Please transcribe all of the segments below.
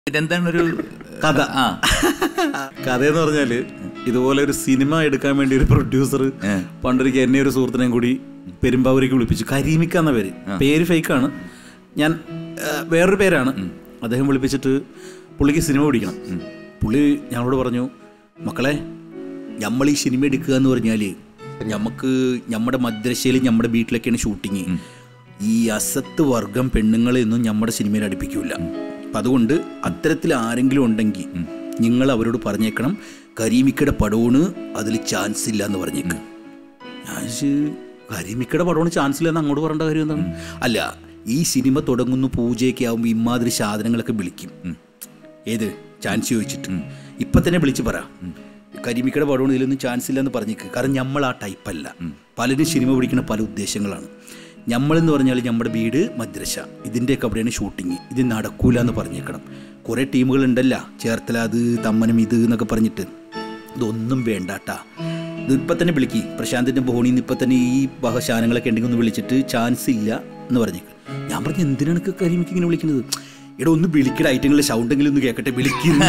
ഇതെന്താണ് ഒരു കഥ ആ കഥയെന്ന് പറഞ്ഞാല് ഇതുപോലെ ഒരു സിനിമ എടുക്കാൻ വേണ്ടി ഒരു പ്രൊഡ്യൂസർ പണ്ടൊരിക്കൽ എന്നെ ഒരു സുഹൃത്തിനെയും കൂടി പെരുമ്പാവൂരേക്ക് വിളിപ്പിച്ചു കരീമിക്ക എന്ന പേര് പേര് ഫേക്കാണ് ഞാൻ ആ, വേറൊരു പേരാണ് അദ്ദേഹം വിളിപ്പിച്ചിട്ട് പുള്ളിക്ക് സിനിമ പിടിക്കണം പുള്ളി ഞങ്ങളോട് പറഞ്ഞു മക്കളെ നമ്മൾ ഈ സിനിമ എടുക്കുക എന്ന് പറഞ്ഞാൽ നമുക്ക് നമ്മുടെ മദ്രസയിൽ നമ്മുടെ വീട്ടിലൊക്കെയാണ് ഷൂട്ടിങ് ഈ അസത്ത് വർഗം പെണ്ണുങ്ങളെയൊന്നും നമ്മുടെ സിനിമയിൽ അടുപ്പിക്കൂല അപ്പം അതുകൊണ്ട് അത്തരത്തിൽ ആരെങ്കിലും ഉണ്ടെങ്കിൽ നിങ്ങൾ അവരോട് പറഞ്ഞേക്കണം കരീമിക്കയുടെ പടമാണ് അതിൽ ചാൻസ് ഇല്ല എന്ന് പറഞ്ഞേക്ക് ഞാൻ ചോദിച്ചു, കരീമിക്കയുടെ പടമാണ് ചാൻസ് ഇല്ല എന്ന് അങ്ങോട്ട് പറയേണ്ട കാര്യം എന്താണ് അല്ല ഈ സിനിമ തുടങ്ങുന്നു പൂജയൊക്കെ ആകുമ്പോൾ ഇമാതിരി സാധനങ്ങളൊക്കെ വിളിക്കും ഏത് ചാൻസ് ചോദിച്ചിട്ട് ഇപ്പൊ തന്നെ വിളിച്ച് പറ കരിമിക്കയുടെ പടമാണ് ഇതിലൊന്നും ചാൻസ് ഇല്ല എന്ന് പറഞ്ഞേക്ക് കാരണം നമ്മൾ ആ ടൈപ്പല്ല പലരും സിനിമ പിടിക്കുന്ന പല ഉദ്ദേശങ്ങളാണ് നമ്മളെന്ന് പറഞ്ഞാൽ നമ്മുടെ വീട് മദ്രസ ഇതിൻ്റെയൊക്കെ അവിടെയാണ് ഷൂട്ടിങ് ഇത് നടക്കൂല എന്ന് പറഞ്ഞേക്കണം കുറേ ടീമുകൾ ഉണ്ടല്ല ചേർത്തല അത് തമ്മനം ഇത് എന്നൊക്കെ പറഞ്ഞിട്ട് ഇതൊന്നും വേണ്ടാട്ടാ ഇത് ഇപ്പം തന്നെ വിളിക്ക് പ്രശാന്തിൻ്റെ ബോണിന്ന് ഇപ്പം തന്നെ ഈ വഹശാനങ്ങളൊക്കെ ഉണ്ടെങ്കിൽ ഒന്ന് വിളിച്ചിട്ട് ചാൻസ് ഇല്ല എന്ന് പറഞ്ഞേക്ക് ഞാൻ പറഞ്ഞു എന്തിനാണ് കരിമിക്ക് ഇങ്ങനെ വിളിക്കുന്നത് എടാ ഒന്ന് വിളിക്കട ഐറ്റങ്ങളുടെ സൗണ്ടെങ്കിലും ഒന്ന് കേൾക്കട്ടെ വിളിക്കുന്നു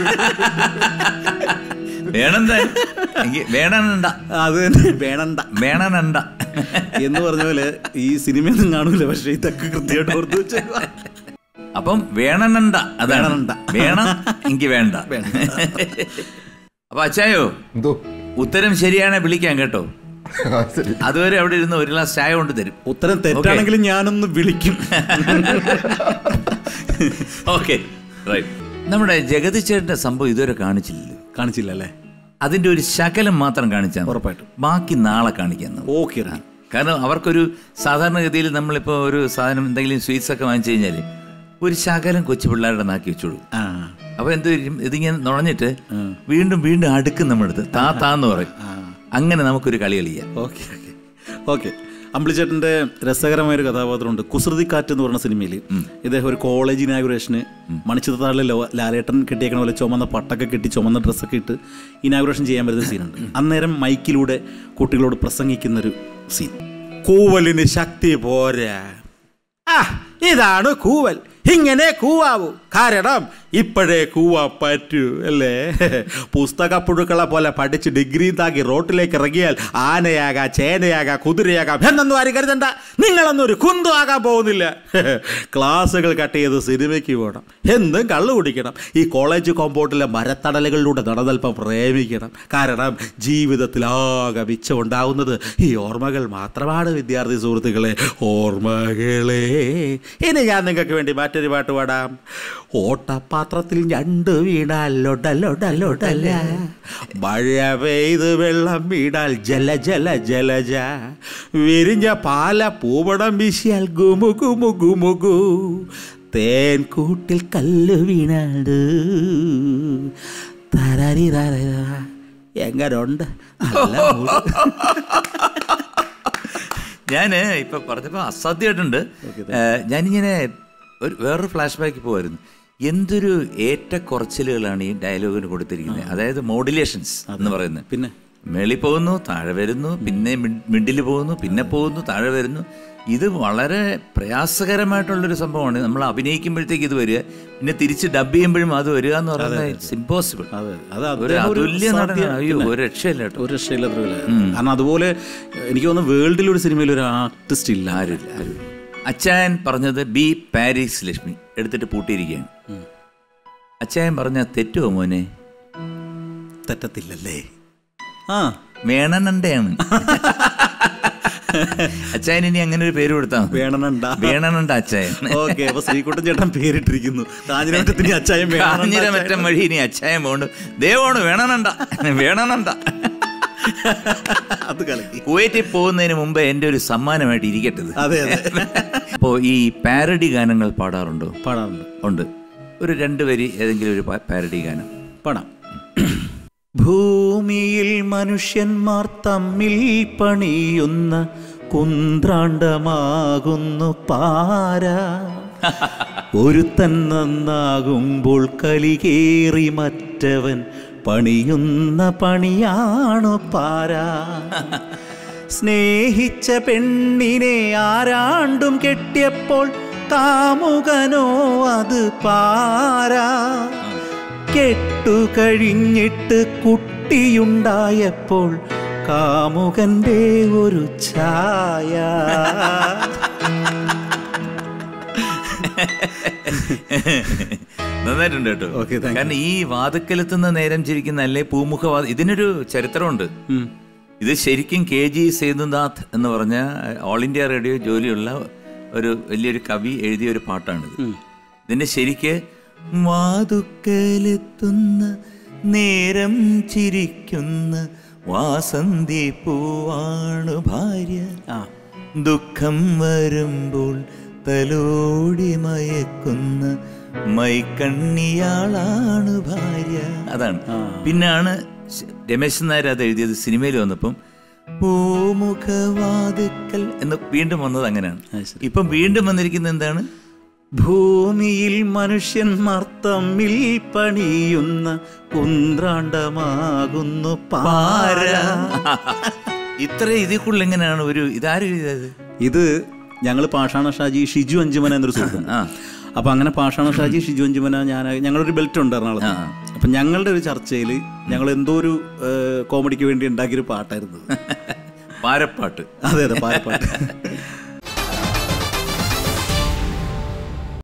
വേണമെന്താ വേണണ്ട അത് തന്നെ വേണണ്ട വേണനണ്ട എന്ന് പറഞ്ഞ പോലെ ഈ സിനിമയൊന്നും കാണൂല പക്ഷെ ഇതൊക്കെ കൃത്യമായിട്ട് ഓർത്ത് വെച്ചേക്കുവാ. അപ്പം വേണനണ്ട അതാണ് വേണനണ്ട. വേണം എനിക്ക് വേണ്ട അപ്പൊ അച്ചായോ എന്തോ ഉത്തരം ശരിയാണെ വിളിക്കാം കേട്ടോ ആ, ശരി അതുവരെ അവിടെ ഇരുന്ന് ഒരു ഗ്ലാസ് ചായ കൊണ്ട് തരും ഉത്തരം തെറ്റാണെങ്കിലും ഞാനൊന്ന് വിളിക്കും ഓക്കെ നമ്മുടെ ജഗതി ചേട്ടന്റെ സംഭവം ഇതുവരെ കാണിച്ചില്ലല്ലോ കാണിച്ചില്ല അല്ലേ അതിന്റെ ഒരു ശകലം മാത്രം കാണിച്ചാൽ ഉറപ്പായിട്ടും. ബാക്കി നാളെ കാണിക്കാം നമുക്ക്. ഓക്കെ റെഡി കാരണം അവർക്കൊരു സാധാരണഗതിയിൽ നമ്മളിപ്പോൾ ഒരു സാധനം എന്തെങ്കിലും സ്വീറ്റ്സ് ഒക്കെ വാങ്ങിച്ചു കഴിഞ്ഞാൽ ഒരു ശകലം കൊച്ചു പിള്ളേരുടെ നാക്കി വെച്ചോളൂ ആ അപ്പൊ എന്ത് വരും? ഇതിങ്ങനെ നുഴഞ്ഞിട്ട് വീണ്ടും വീണ്ടും അടുക്കും നമ്മുടെ അടുത്ത് താ താന്ന് പറയും അങ്ങനെ നമുക്കൊരു കളി കളിയാം ഓക്കെ ഓക്കെ ഓക്കെ അമ്പിളിച്ചേട്ടൻ്റെ രസകരമായ ഒരു കഥാപാത്രമുണ്ട് കുസൃതിക്കാറ്റ് എന്ന് പറഞ്ഞ സിനിമയിൽ ഇദ്ദേഹം ഒരു കോളേജ് ഇനാഗുറേഷന് മണിച്ചിത്രത്താഴിലെ ലോ- ലാലേട്ടൻ കെട്ടിയേക്കണ പോലെ ചുമന്ന പട്ടൊക്കെ കെട്ടി ചുമന്ന ഡ്രസ്സൊക്കെ ഇട്ട് ഇനാഗുറേഷൻ ചെയ്യാൻ വരുന്ന സീനുണ്ട് അന്നേരം മൈക്കിലൂടെ കുട്ടികളോട് പ്രസംഗിക്കുന്നൊരു സീൻ കൂവലിന് ശക്തി പോരാ ആ ഇതാണ് കൂവൽ ഇങ്ങനെ കൂവാവൂ കാരണം ഇപ്പോഴേ കൂവാ പറ്റൂ അല്ലേ പുസ്തക പുഴുക്കളെ പോലെ പഠിച്ച് ഡിഗ്രി താക്കി റോട്ടിലേക്ക് ഇറങ്ങിയാൽ ആനയാകാം ചേനയാകാം കുതിരയാകാം എന്നൊന്നും ആരും കരുതണ്ട നിങ്ങളൊന്നും ഒരു കുന്തു ആകാൻ പോകുന്നില്ല ക്ലാസ്സുകൾ കട്ട് ചെയ്ത് സിനിമയ്ക്ക് പോകണം എന്നും കള്ളു കുടിക്കണം ഈ കോളേജ് കോമ്പൗണ്ടിലെ മരത്തടലുകളിലൂടെ നടന്നൽപ്പം പ്രേമിക്കണം കാരണം ജീവിതത്തിൽ ആകെ മിച്ചം ഉണ്ടാവുന്നത് ഈ ഓർമ്മകൾ മാത്രമാണ് വിദ്യാർത്ഥി സുഹൃത്തുക്കളെ ഓർമ്മകളെ ഇനി ഞാൻ നിങ്ങൾക്ക് വേണ്ടി മറ്റൊരു പാട്ട് പാടാം ഓട്ടപാത്രത്തിൽ ഞണ്ട് വീണാൽ ലൊടലൊടലൊടല മഴ പെയ്ത് വെള്ളം വീണാൽ ജല ജല ജലജ വിരിഞ്ഞ പാല പൂവടം വീശിയാൽ ഗുമു ഗുമു ഗുമുഗു തേൻ കൂട്ടിൽ കല്ല് വീണാട് തരരി എങ്ങനുണ്ട് നല്ല മൂഡ്. ഞാന് ഇപ്പൊ പറഞ്ഞപ്പോ അസാധ്യമായിട്ടുണ്ട് ഏഹ്, ഞാനിങ്ങനെ ഒരു വേറൊരു ഫ്ലാഷ് ബാക്ക് പോവായിരുന്നു എന്തൊരു ഏറ്റക്കുറച്ചിലുകളാണ് ഈ ഡയലോഗിന് കൊടുത്തിരിക്കുന്നത് അതായത് മോഡുലേഷൻസ് എന്ന് പറയുന്നത് പിന്നെ മേളിൽ പോകുന്നു താഴെ വരുന്നു പിന്നെ മിഡിൽ പോകുന്നു പിന്നെ പോകുന്നു താഴെ വരുന്നു ഇത് വളരെ പ്രയാസകരമായിട്ടുള്ളൊരു സംഭവമാണ് നമ്മൾ അഭിനയിക്കുമ്പോഴത്തേക്ക് ഇത് വരിക പിന്നെ തിരിച്ച് ഡബ് ചെയ്യുമ്പോഴും അത് വരിക എന്ന് പറയുന്നത് ഇറ്റ്സ് ഇമ്പോസിബിൾ അതെ അത് ഒരു അദ്ദേഹം ഒരു അതുല്യ സാധ്യ- നടനാണ് അയ്യോ പിന്നെ. ഒരു രക്ഷയില്ല കേട്ടോ ഒരു രക്ഷയില്ലാത്ത കാരണം അതുപോലെ എനിക്ക് തോന്നുന്നു വേൾഡിൽ ഒരു സിനിമയിൽ ഒരു ആർട്ടിസ്റ്റ് ഇല്ല ആരുമില്ല ആരുമില്ല അച്ചായൻ പറഞ്ഞത് ബി പാരീസ് ലക്ഷ്മി എടുത്തിട്ട് പൂട്ടിയിരിക്കുകയാണ് അച്ചായൻ പറഞ്ഞ തെറ്റുമോ മോനെ തെറ്റത്തില്ലല്ലേ ആ വേണനണ്ടയാണ് അച്ചായൻ ഇനി അങ്ങനെ ഒരു പേര് കൊടുത്താൽ മതി വേണനണ്ട വേണനണ്ട അച്ചായൻ ഓക്കെ അപ്പൊ ശ്രീകുട്ടൻ ചേട്ടൻ പേരിട്ടിരിക്കുന്നു കാഞ്ഞിരമറ്റത്തിന് അച്ചായം കാഞ്ഞിരമറ്റം വഴി ഇനി അച്ചായൻ പോണ്ട് ദേവോണ് വേണനണ്ട വേണനണ്ട അത് കലക്കി കുവൈറ്റിൽ പോകുന്നതിന് മുമ്പ് എൻ്റെ ഒരു സമ്മാനമായിട്ട് ഇരിക്കട്ടെ ഇത്. അതെ അതെ അപ്പോ ഈ പാരഡി ഗാനങ്ങൾ പാടാറുണ്ടോ പാടാറുണ്ട് ഉണ്ട് ഒരു രണ്ട് വരി ഏതെങ്കിലും ഒരു പാ- പാരഡി ഗാനം പാടാം ഭൂമിയിൽ മനുഷ്യന്മാർ തമ്മിൽ പണിയുന്ന കുന്ത്രാണ്ടമാകുന്നു പാര ഒരുത്തൻ നന്നാകുമ്പോൾ കലികേറി മറ്റവൻ പണിയുന്ന പണിയാണു പാര സ്നേഹിച്ച പെണ്ണിനെ ആരാണ്ടും കെട്ടിയപ്പോൾ കാമുകനോ അത് പാരാ കെട്ടുകഴിഞ്ഞിട്ട് കുട്ടിയുണ്ടായപ്പോൾ കാമുകന്റെ ഒരു ഛായ നന്നായിട്ടുണ്ട് കേട്ടോ Okay, thank you. കാരണം ഈ വാതുക്കലെത്തുന്ന നേരം ചിരിക്കുന്ന അല്ലെ പൂമുഖവാദ ഇതിനൊരു ചരിത്രമുണ്ട് ഉം. ഇത് ശരിക്കും കെ ജി സേതുനാഥ് എന്ന് പറഞ്ഞ ഓൾ ഇന്ത്യ റേഡിയോ ജോലിയുള്ള ഒരു വലിയൊരു കവി എഴുതിയ ഒരു പാട്ടാണിത് ഇതിന്റെ ശരിക്ക് വാതുക്കലെത്തുന്ന നേരം ചിരിക്കുന്ന വാസന്തി പൂവാണ് ഭാര്യ ആ ദുഃഖം വരുമ്പോൾ തലോടി മയക്കുന്ന മൈക്കണ്ണിയാളാണ് ഭാര്യ അതാണ് പിന്നാണ് ശ- രമേശൻ നായർ അത് എഴുതിയത് സിനിമയിൽ വന്നപ്പം പൂമുഖവാതുക്കൽ എന്ന് വീണ്ടും വന്നത് അങ്ങനെയാണ് ഇപ്പം വീണ്ടും വന്നിരിക്കുന്നത് എന്താണ് ഭൂമിയിൽ മനുഷ്യന്മാർ തമ്മിൽ പണിയുന്ന കുന്ത്രാണ്ടമാകുന്നു പാര ഇത്ര ഇതിൽ കൂടുതൽ എങ്ങനെയാണ് ഒരു ഇതാരും എഴുതിയത് ഇത് ഞങ്ങൾ പാഷാണ ഷാജി ഷിജു അഞ്ചുമന എന്നൊരു സുഹൃത്തുണ്ട് ആ. അപ്പൊ അങ്ങനെ പാഷാണ ഷാജി ഷിജു അഞ്ചുമന ഞാൻ ഞങ്ങളൊരു ബെൽറ്റ് ഉണ്ട് എറണാകുളത്ത് അപ്പൊ ഞങ്ങളുടെ ഒരു ചർച്ചയിൽ ഞങ്ങൾ എന്തോ ഒരു ഏഹ്, കോമഡിക്ക് വേണ്ടി ഉണ്ടാക്കിയൊരു പാട്ടായിരുന്നു ഇത്. പാരപ്പാട്ട് അതെ അതെ പാരപ്പാട്ട്